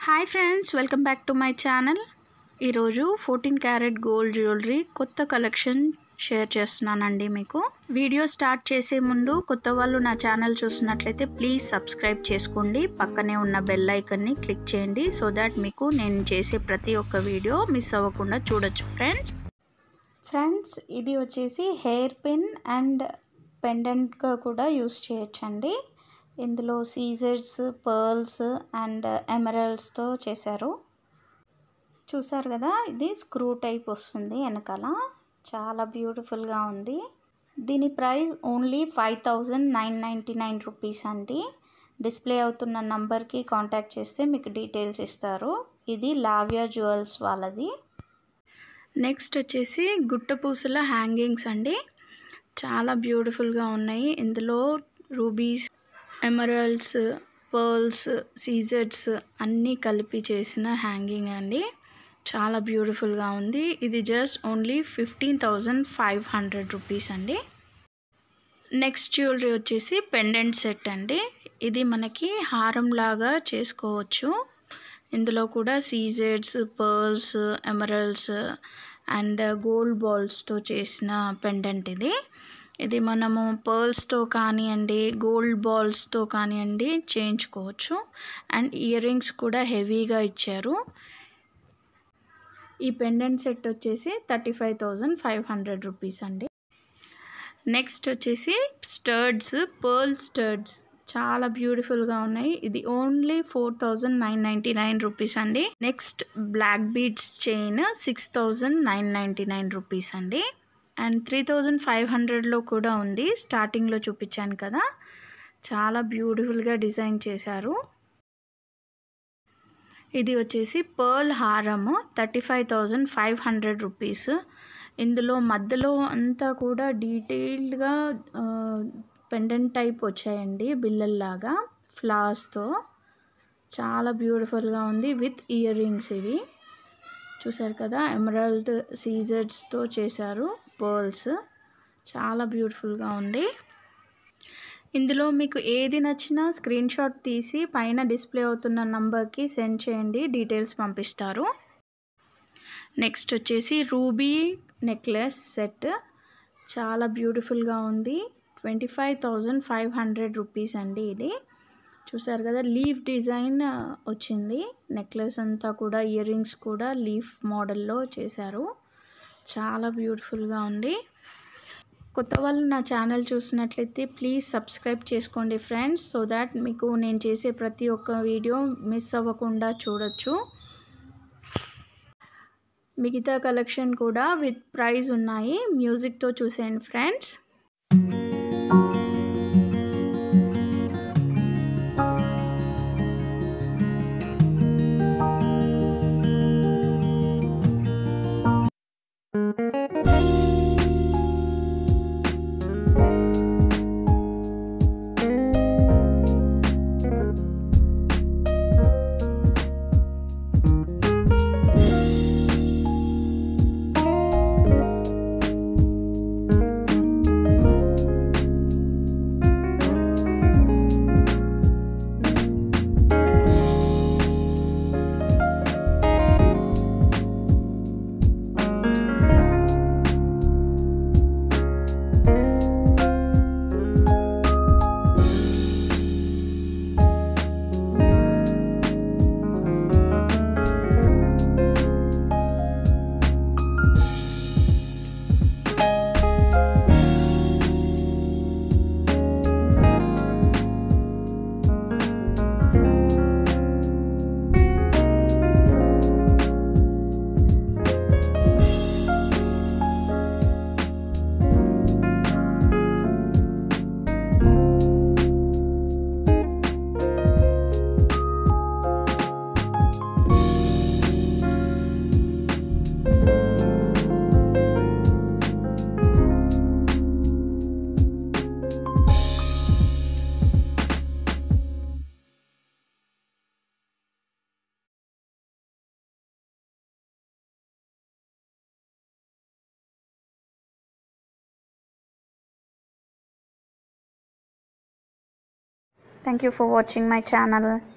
Hi friends welcome back to my channel ఈరోజు fourteen carat gold jewellery కొత్త collection share చేస్తున్నానండి మీకు video start చేసే ముందు కొత్త వాళ్ళు నా ఛానల్ చూస్తున్నట్లయితే ప్లీజ్ సబ్స్క్రైబ్ చేసుకోండి పక్కనే ఉన్న బెల్ ఐకన్ని క్లిక్ చేయండి సో దాట్ మీకు నేను చేసే ప్రతి ఒక్క వీడియో మిస్ అవ్వకుండా చూడొచ్చు ఫ్రెండ్స్ ఫ్రెండ్స్ ఇది వచ్చేసి హెయిర్ పిన్ అండ్ పెండెంట్గా కూడా యూస్ చేయొచ్చండి ఇందులో సీజర్స్ పర్ల్స్ అండ్ ఎమరల్డ్స్తో చేశారు చూసారు కదా ఇది స్క్రూ టైప్ వస్తుంది వెనకాల చాలా బ్యూటిఫుల్గా ఉంది దీని price only five thousand nine ninety nine rupees అండి డిస్ప్లే అవుతున్న నంబర్కి కాంటాక్ట్ చేస్తే మీకు డీటెయిల్స్ ఇస్తారు ఇది లావ్యా జ్యువెల్స్ వాళ్ళది నెక్స్ట్ వచ్చేసి గుట్టపూసల హ్యాంగింగ్స్ అండి చాలా బ్యూటిఫుల్గా ఉన్నాయి ఇందులో రూబీస్ ఎమరల్డ్స్ పర్ల్స్ సీజర్స్ అన్నీ కలిపి చేసిన హ్యాంగింగ్ అండి చాలా బ్యూటిఫుల్గా ఉంది ఇది just only fifteen thousand five hundred rupees అండి నెక్స్ట్ జ్యువెలరీ వచ్చేసి పెండెంట్ సెట్ అండి ఇది మనకి హారం లాగా చేసుకోవచ్చు ఇందులో కూడా సీజెడ్స్ పర్ల్స్ ఎమరల్డ్స్ అండ్ గోల్డ్ బాల్స్తో చేసిన పెండెంట్ ఇది ఇది మనము పర్ల్స్తో కానివ్వండి గోల్డ్ బాల్స్తో కానివ్వండి చేయించుకోవచ్చు అండ్ ఇయర్ రింగ్స్ కూడా హెవీగా ఇచ్చారు ఈ పెండెంట్ సెట్ వచ్చేసి thirty five thousand five hundred rupees అండి నెక్స్ట్ వచ్చేసి స్టర్డ్స్ పర్ల్ స్టర్డ్స్ చాలా బ్యూటిఫుల్గా ఉన్నాయి ఇది only four thousand nine ninety nine rupees అండి next black beads chain six thousand nine ninety nine rupees అండి అండ్ త్రీ థౌజండ్ ఫైవ్ హండ్రెడ్లో కూడా ఉంది స్టార్టింగ్లో చూపించాను కదా చాలా బ్యూటిఫుల్గా డిజైన్ చేశారు ఇది వచ్చేసి పర్ల్ హారము thirty five thousand five hundred rupees ఇందులో మధ్యలో అంతా కూడా డీటెయిల్డ్గా పెండెంట్ టైప్ వచ్చాయండి బిల్లల్లాగా ఫ్లాస్తో చాలా బ్యూటిఫుల్గా ఉంది విత్ ఇయర్ రింగ్స్ ఇవి చూసారు కదా ఎమరాల్డ్ సీజర్స్తో చేశారు పర్ల్స్ చాలా బ్యూటిఫుల్గా ఉంది ఇందులో మీకు ఏది నచ్చినా స్క్రీన్ షాట్ తీసి పైన డిస్ప్లే అవుతున్న నంబర్కి సెండ్ చేయండి డీటెయిల్స్ పంపిస్తారు నెక్స్ట్ వచ్చేసి రూబీ నెక్లెస్ సెట్ చాలా బ్యూటిఫుల్గా ఉంది twenty five thousand five hundred rupees అండి ఇది చూసారు కదా లీఫ్ డిజైన్ వచ్చింది నెక్లెస్ అంతా కూడా ఇయర్ రింగ్స్ కూడా లీఫ్ మోడల్లో చేశారు చాలా బ్యూటిఫుల్గా ఉంది కొత్త వాళ్ళు నా ఛానల్ చూసినట్లయితే ప్లీజ్ సబ్స్క్రైబ్ చేసుకోండి ఫ్రెండ్స్ సో దాట్ మీకు నేను చేసే ప్రతి ఒక్క వీడియో మిస్ అవ్వకుండా చూడొచ్చు మిగతా కలెక్షన్ కూడా విత్ ప్రైజ్ ఉన్నాయి మ్యూజిక్తో చూసేయండి friends Thank you for watching my channel.